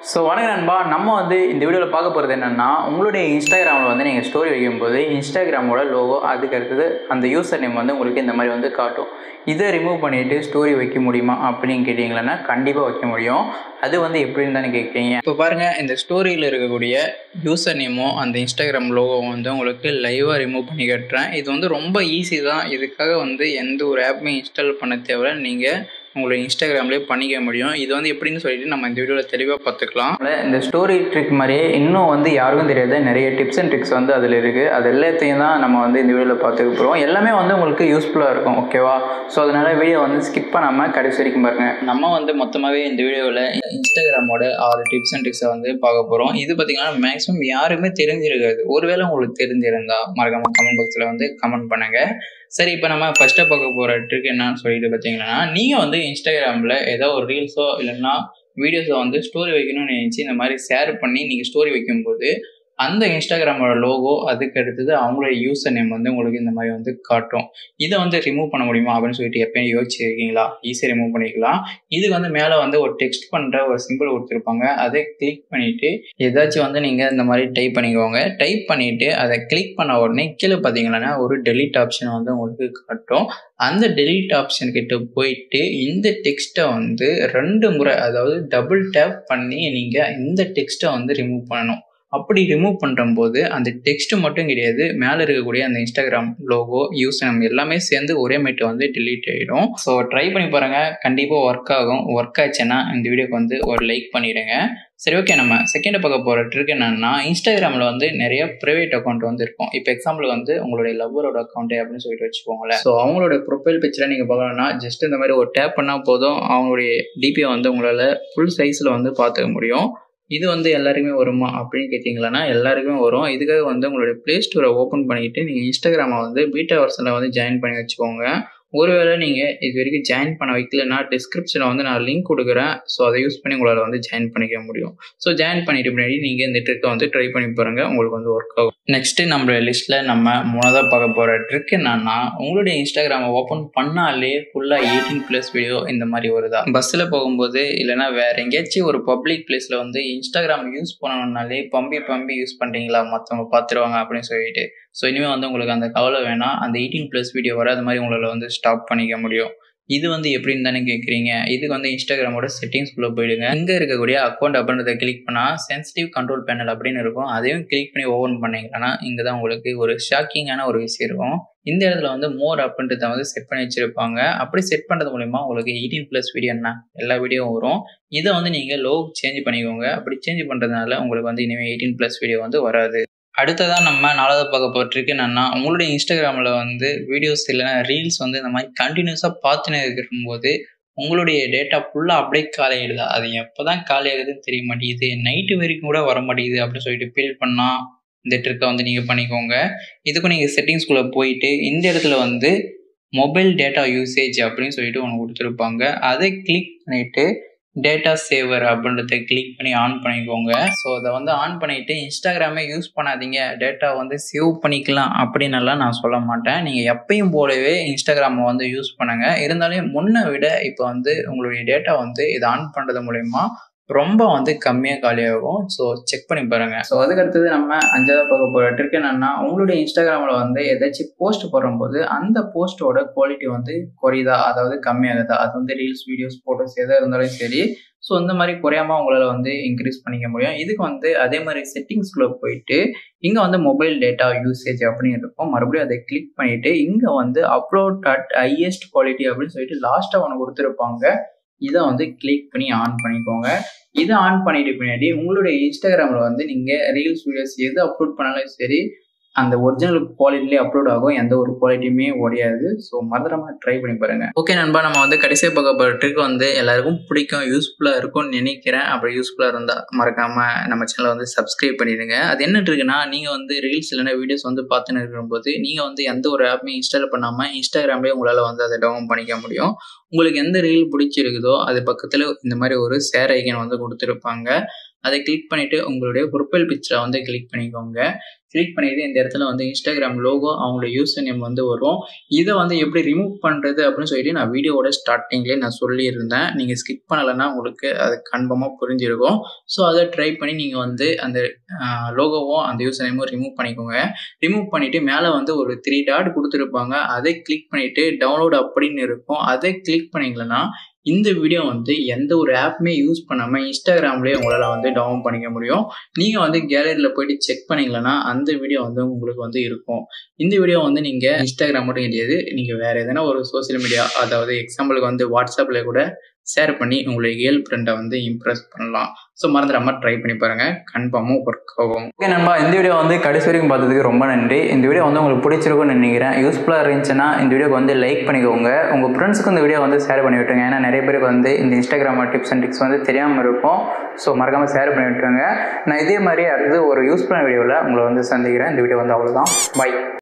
so வணக்கம் நண்பா நம்ம வந்து இந்த வீடியோவில் பார்க்க போகிறது என்னென்னா உங்களுடைய இன்ஸ்டாகிராமில் வந்து நீங்கள் ஸ்டோரி வைக்கும்போது இன்ஸ்டாகிராமோட லோகோ அதுக்கு அடுத்தது அந்த யூசர் நேம் வந்து உங்களுக்கு இந்த மாதிரி வந்து காட்டும் இதை ரிமூவ் பண்ணிவிட்டு ஸ்டோரி வைக்க முடியுமா அப்படின்னு கேட்டிங்களன்னா கண்டிப்பாக வைக்க முடியும் அது வந்து எப்படின்னு தானே கேட்குறீங்க இப்போ பாருங்கள் இந்த ஸ்டோரியில் இருக்கக்கூடிய யூசர் நேமும் அந்த இன்ஸ்டாகிராம் லோகோ வந்து உங்களுக்கு லைவாக ரிமூவ் பண்ணி கட்டுறேன் இது வந்து ரொம்ப ஈஸி தான் இதுக்காக வந்து எந்த ஒரு ஆப்புமே இன்ஸ்டால் பண்ண தேவை நீங்கள் உங்களோட இன்ஸ்டாகிராம்லேயே பண்ணிக்க முடியும் இது வந்து எப்படின்னு சொல்லிட்டு நம்ம இந்த வீடியோவில் தெளிவாக பார்த்துக்கலாம் இந்த ஸ்டோரி ட்ரிக் மாதிரியே இன்னும் வந்து யாருக்கும் தெரியாத நிறைய டிப்ஸ் அண்ட் ட்ரிக்ஸ் வந்து அதில் இருக்குது அது எல்லாத்தையும் தான் நம்ம வந்து இந்த வீடியோவில் பார்த்துக்க போகிறோம் எல்லாமே வந்து உங்களுக்கு யூஸ்ஃபுல்லாக இருக்கும் ஓகேவா ஸோ அதனால் வீடியோ வந்து ஸ்கிப் பண்ணாமல் கடைசி வரைக்கும் பாருங்கள் நம்ம வந்து மொத்தமாகவே இந்த வீடியோவில் இன்ஸ்டாகிராமோட ஆறு டிப்ஸ் அண்ட் ட்ரிக்ஸை வந்து பார்க்க போகிறோம் இது பார்த்திங்கன்னா மேக்ஸிமம் யாருமே தெரிஞ்சிருக்காது ஒருவேளை உங்களுக்கு தெரிஞ்சிருந்தா மறக்காம கமெண்ட் பாக்ஸில் வந்து கமெண்ட் பண்ணுங்கள் சரி இப்போ நம்ம ஃபஸ்ட்டாக பார்க்க போகிற ட்ரிக் என்னன்னு சொல்லிட்டு பார்த்தீங்கன்னா நீங்கள் வந்து இன்ஸ்டாகிராமில் ஏதோ ஒரு ரீல்ஸோ இல்லைன்னா வீடியோஸோ வந்து ஸ்டோரி வைக்கணும்னு நினச்சி இந்த மாதிரி ஷேர் பண்ணி நீங்கள் ஸ்டோரி வைக்கும்போது அந்த இன்ஸ்டாகிராமோட லோகோ அதுக்கு அடுத்தது அவங்களோட யூசர் நேம் வந்து உங்களுக்கு இந்த மாதிரி வந்து காட்டும் இதை வந்து ரிமூவ் பண்ண முடியுமா அப்படின்னு சொல்லிட்டு எப்பயும் யோசிச்சிருக்கீங்களா ஈஸியாக ரிமூவ் பண்ணிக்கலாம் இதுக்கு வந்து மேலே வந்து ஒரு டெக்ஸ்ட் பண்ணுற ஒரு சிம்பிள் கொடுத்துருப்பாங்க அதை கிளிக் பண்ணிவிட்டு ஏதாச்சும் வந்து நீங்கள் இந்த மாதிரி டைப் பண்ணிக்கோங்க டைப் பண்ணிவிட்டு அதை கிளிக் பண்ண உடனே கீழே பார்த்தீங்கன்னா ஒரு டெலிட் ஆப்ஷன் வந்து உங்களுக்கு காட்டும் அந்த டெலிட் ஆப்ஷன் கிட்ட போயிட்டு இந்த டெக்ஸ்ட்டை வந்து ரெண்டு முறை அதாவது டபுள் டேப் பண்ணி நீங்கள் இந்த டெக்ஸ்ட்டை வந்து ரிமூவ் பண்ணணும் அப்படி ரிமூவ் பண்ணும்போது அந்த டெக்ஸ்ட் மட்டும் கிடையாது மேலே இருக்கக்கூடிய அந்த இன்ஸ்டாகிராம் லோகோ யூஸ் நம்ம எல்லாமே சேர்ந்து ஒரே மேட்டு வந்து டிலீட் ஆகிடும் ஸோ ட்ரை பண்ணி பாருங்கள் கண்டிப்பாக ஒர்க் ஆகும் ஒர்க் ஆச்சுன்னா இந்த வீடியோக்கு வந்து ஒரு லைக் பண்ணிவிடுங்க சரி ஓகே நம்ம செகண்ட் பார்க்க போகிற ட்ரிக் என்னன்னா இன்ஸ்டாகிராமில் வந்து நிறைய ப்ரைவேட் அக்கௌண்ட் வந்து இருக்கும் இப்போ எக்ஸாம்பிள் வந்து உங்களுடைய லவ்வரோட அக்கௌண்ட் அப்படின்னு சொல்லிட்டு வச்சுக்கோங்களேன் ஸோ அவங்களோட ப்ரொஃபைல் பிக்சரை நீங்கள் பார்க்கணும்னா ஜஸ்ட் இந்த மாதிரி ஒரு டேப் பண்ணால் போதும் அவங்களுடைய டிபியை வந்து உங்களால் ஃபுல் சைஸில் வந்து பார்த்துக்க முடியும் இது வந்து எல்லாருக்குமே வருமா அப்படின்னு கேட்டிங்களன்னா எல்லாருக்குமே வரும் இதுக்காக வந்து உங்களுடைய ப்ளே ஸ்டோரை ஓப்பன் பண்ணிவிட்டு நீங்கள் இன்ஸ்டாகிராமை வந்து பீட்டா வெர்ஷனில் வந்து ஜாயின் பண்ணி வச்சுக்கோங்க ஒருவேளை நீங்கள் இது வரைக்கும் ஜாயின் பண்ண வைக்கலன்னா டிஸ்கிரிப்ஷனில் வந்து நான் லிங்க் கொடுக்குறேன் ஸோ அதை யூஸ் பண்ணி உங்களால் வந்து ஜாயின் பண்ணிக்க முடியும் ஸோ ஜாயின் பண்ணிட்டு பின்னாடி நீங்கள் இந்த ட்ரிக்கை வந்து ட்ரை பண்ணி பாருங்கள் உங்களுக்கு வந்து ஒர்க் ஆகும் நெக்ஸ்ட்டு நம்மளுடைய லிஸ்ட்டில் நம்ம மூணாவதாக பார்க்க போகிற ட்ரிக் என்னன்னா உங்களுடைய இன்ஸ்டாகிராமை ஓப்பன் பண்ணாலே ஃபுல்லாக எயிட்டீன் ப்ளஸ் வீடியோ இந்த மாதிரி வருதா பஸ்ஸில் போகும்போது இல்லைனா வேற எங்கேயாச்சும் ஒரு பப்ளிக் பிளேஸில் வந்து இன்ஸ்டாகிராம் யூஸ் பண்ணணும்னாலே பம்பி பம்பி யூஸ் பண்ணுறீங்களா மற்றவங்க பார்த்துருவாங்க அப்படின்னு சொல்லிட்டு ஸோ இனிமேல் வந்து உங்களுக்கு அந்த கவலை வேணாம் அந்த எயிட்டீன் ப்ளஸ் வீடியோ வராத மாதிரி உங்களால் வந்து ஸ்டாப் பண்ணிக்க முடியும் இது வந்து எப்படின்னு தானே கேட்குறீங்க இதுக்கு வந்து இன்ஸ்டாகிராமோட செட்டிங்ஸ்குள்ளே போயிடுங்க இங்கே இருக்கக்கூடிய அக்கௌண்ட் அப்படின்றத கிளிக் பண்ணால் சென்சிட்டிவ் கண்ட்ரோல் பேனல் அப்படின்னு இருக்கும் அதையும் கிளிக் பண்ணி ஓப்பன் பண்ணிங்கன்னா இங்கே தான் உங்களுக்கு ஒரு ஷாக்கிங்கான ஒரு விஷயம் இருக்கும் இந்த இடத்துல வந்து மோர் அப்படின்றத வந்து செட் பண்ணி வச்சுருப்பாங்க அப்படி செட் பண்ணுறது மூலிமா உங்களுக்கு எயிட்டீன் ப்ளஸ் வீடியோ என்ன எல்லா வீடியோவும் வரும் இதை வந்து நீங்கள் லோ சேஞ்ச் பண்ணிக்கோங்க அப்படி சேஞ்ச் பண்ணுறதுனால உங்களுக்கு வந்து இனிமேல் எயிட்டீன் ப்ளஸ் வீடியோ வந்து வராது அடுத்ததாக நம்ம நாலாவது பார்க்க போட்டிருக்கு என்னென்னா உங்களுடைய இன்ஸ்டாகிராமில் வந்து வீடியோஸ் இல்லைன்னா ரீல்ஸ் வந்து இந்த மாதிரி கண்டினியூஸாக பார்த்துன்னு இருக்கும்போது உங்களுடைய டேட்டா ஃபுல்லாக அப்படியே காலி ஆகிடுது அது எப்போ தான் காலி ஆகுதுன்னு தெரிய மாட்டேங்குது நைட்டு வரைக்கும் கூட வர மாட்டேங்குது அப்படின்னு சொல்லிட்டு ஃபீல் பண்ணால் இந்த ட்ரிக்கை வந்து நீங்கள் பண்ணிக்கோங்க இதுக்கும் நீங்கள் செட்டிங்ஸ்குள்ளே போயிட்டு இந்த இடத்துல வந்து மொபைல் டேட்டா யூசேஜ் அப்படின்னு சொல்லிட்டு ஒன்று கொடுத்துருப்பாங்க அதை கிளிக் பண்ணிவிட்டு டேட்டா சேவர் அப்படின்றத கிளிக் பண்ணி ஆன் பண்ணிக்கோங்க ஸோ அதை வந்து ஆன் பண்ணிவிட்டு இன்ஸ்டாகிராமே யூஸ் பண்ணாதீங்க டேட்டா வந்து சேவ் பண்ணிக்கலாம் அப்படின்னலாம் நான் சொல்ல மாட்டேன் நீங்கள் எப்பயும் போலவே இன்ஸ்டாகிராமை வந்து யூஸ் பண்ணுங்கள் இருந்தாலும் முன்னை விட இப்போ வந்து உங்களுடைய டேட்டா வந்து இதை ஆன் பண்ணுறது மூலயமா ரொம்ப வந்து கம்மியாக காலியாகும் ஸோ செக் பண்ணி பாருங்கள் ஸோ அதுக்கடுத்தது நம்ம அஞ்சாவது பார்க்க போகிற ட்ரிக் என்னென்னா உங்களுடைய இன்ஸ்டாகிராமில் வந்து ஏதாச்சும் போஸ்ட் போடும்போது அந்த போஸ்ட்டோட குவாலிட்டி வந்து குறையுதா அதாவது கம்மியாகுதா அது வந்து ரீல்ஸ் வீடியோஸ் ஃபோட்டோஸ் எதாக இருந்தாலும் சரி ஸோ இந்த மாதிரி குறையாமல் உங்களால் வந்து இன்க்ரீஸ் பண்ணிக்க முடியும் இதுக்கு வந்து அதே மாதிரி செட்டிங்ஸ்குள்ளே போயிட்டு இங்கே வந்து மொபைல் டேட்டா யூசேஜ் அப்படின்னு இருக்கும் மறுபடியும் அதை கிளிக் பண்ணிவிட்டு இங்கே வந்து அப்லோட் அட் ஹையஸ்ட் குவாலிட்டி அப்படின்னு சொல்லிட்டு லாஸ்ட்டாக ஒன்று கொடுத்துருப்பாங்க இதை வந்து கிளிக் பண்ணி ஆன் பண்ணிக்கோங்க இதை ஆன் பண்ணிட்டு பின்னாடி உங்களுடைய இன்ஸ்டாகிராமில் வந்து நீங்கள் ரீல்ஸ் வீடியோஸ் எது அப்லோட் பண்ணாலும் சரி அந்த ஒரிஜினல் குவாலிட்டிலே அப்லோட் ஆகும் எந்த ஒரு குவாலிட்டியுமே உடையாது ஸோ மறந்துடாம ட்ரை பண்ணி பாருங்க ஓகே நண்பா நம்ம வந்து கடைசியாக பார்க்க போகிற ட்ரிக் வந்து எல்லாருக்கும் பிடிக்கும் யூஸ்ஃபுல்லாக இருக்கும்னு நினைக்கிறேன் அப்படி யூஸ்ஃபுல்லாக இருந்தால் மறக்காம நம்ம சேனலை வந்து சப்ஸ்கிரைப் பண்ணிடுங்க அது என்ன ட்ரிக்னா நீங்கள் வந்து ரீல்ஸ் இல்லைன்னா வீடியோஸ் வந்து பார்த்துன்னு இருக்கும்போது நீங்கள் வந்து எந்த ஒரு ஆப்புமே இன்ஸ்டால் பண்ணாமல் இன்ஸ்டாகிராம்லேயே உங்களால் வந்து அதை டவுன் பண்ணிக்க முடியும் உங்களுக்கு எந்த ரீல் பிடிச்சிருக்குதோ அது பக்கத்தில் இந்த மாதிரி ஒரு ஷேர் ஐக்கன் வந்து கொடுத்துருப்பாங்க அதை கிளிக் பண்ணிவிட்டு உங்களுடைய ப்ரொஃபைல் பிக்சரை வந்து கிளிக் பண்ணிக்கோங்க கிளிக் பண்ணிவிட்டு இந்த இடத்துல வந்து இன்ஸ்டாகிராம் லோகோ அவங்களோட யூசர் நேம் வந்து வரும் இதை வந்து எப்படி ரிமூவ் பண்ணுறது அப்படின்னு சொல்லிட்டு நான் வீடியோவோட ஸ்டார்டிங்லேயே நான் சொல்லியிருந்தேன் நீங்கள் ஸ்கிப் பண்ணலைன்னா உங்களுக்கு அது கன்ஃபார்மாக புரிஞ்சிருக்கும் ஸோ அதை ட்ரை பண்ணி நீங்கள் வந்து அந்த லோகோவும் அந்த யூசர் நேமும் ரிமூவ் பண்ணிக்கோங்க ரிமூவ் பண்ணிவிட்டு மேலே வந்து ஒரு த்ரீ டாட் கொடுத்துருப்பாங்க அதை கிளிக் பண்ணிவிட்டு டவுன்லோட் அப்படின்னு இருக்கும் அதை கிளிக் பண்ணிங்களன்னா இந்த வீடியோ வந்து எந்த ஒரு ஆப்புமே யூஸ் பண்ணாமல் இன்ஸ்டாகிராம்லேயே உங்களால் வந்து டவுன் பண்ணிக்க முடியும் நீங்கள் வந்து கேலரியில் போயிட்டு செக் பண்ணிங்களன்னா அந்த வீடியோ வந்து உங்களுக்கு வந்து இருக்கும் இந்த வீடியோ வந்து நீங்கள் இன்ஸ்டாகிராம் மட்டும் கிடையாது நீங்கள் வேறு எதனா ஒரு சோசியல் மீடியா அதாவது எக்ஸாம்பிளுக்கு வந்து வாட்ஸ்அப்பில் கூட ஷேர் பண்ணி உங்களுடைய கேர்ள் ஃப்ரெண்டை வந்து இம்ப்ரெஸ் பண்ணலாம் ஸோ மறந்துடாம ட்ரை பண்ணி பாருங்கள் கன்ஃபார்மாக ஒர்க் ஆகும் ஓகே நண்பா இந்த வீடியோ வந்து கடைசி வரைக்கும் பார்த்ததுக்கு ரொம்ப நன்றி இந்த வீடியோ வந்து உங்களுக்கு பிடிச்சிருக்கும்னு நினைக்கிறேன் யூஸ்ஃபுல்லாக இருந்துச்சுன்னா இந்த வீடியோக்கு வந்து லைக் பண்ணிக்கோங்க உங்கள் ஃப்ரெண்ட்ஸுக்கு இந்த வீடியோ வந்து ஷேர் பண்ணி விட்டுருங்க ஏன்னா நிறைய பேருக்கு வந்து இந்த இன்ஸ்டாகிராம் டிப்ஸ் அண்ட் ட்ரிக்ஸ் வந்து தெரியாமல் இருக்கும் ஸோ மறக்காமல் ஷேர் பண்ணி விட்டுருங்க நான் இதே மாதிரி அடுத்து ஒரு யூஸ்ஃபுல்லான வீடியோவில் உங்களை வந்து சந்திக்கிறேன் இந்த வீடியோ வந்து அவ்வளோதான் பை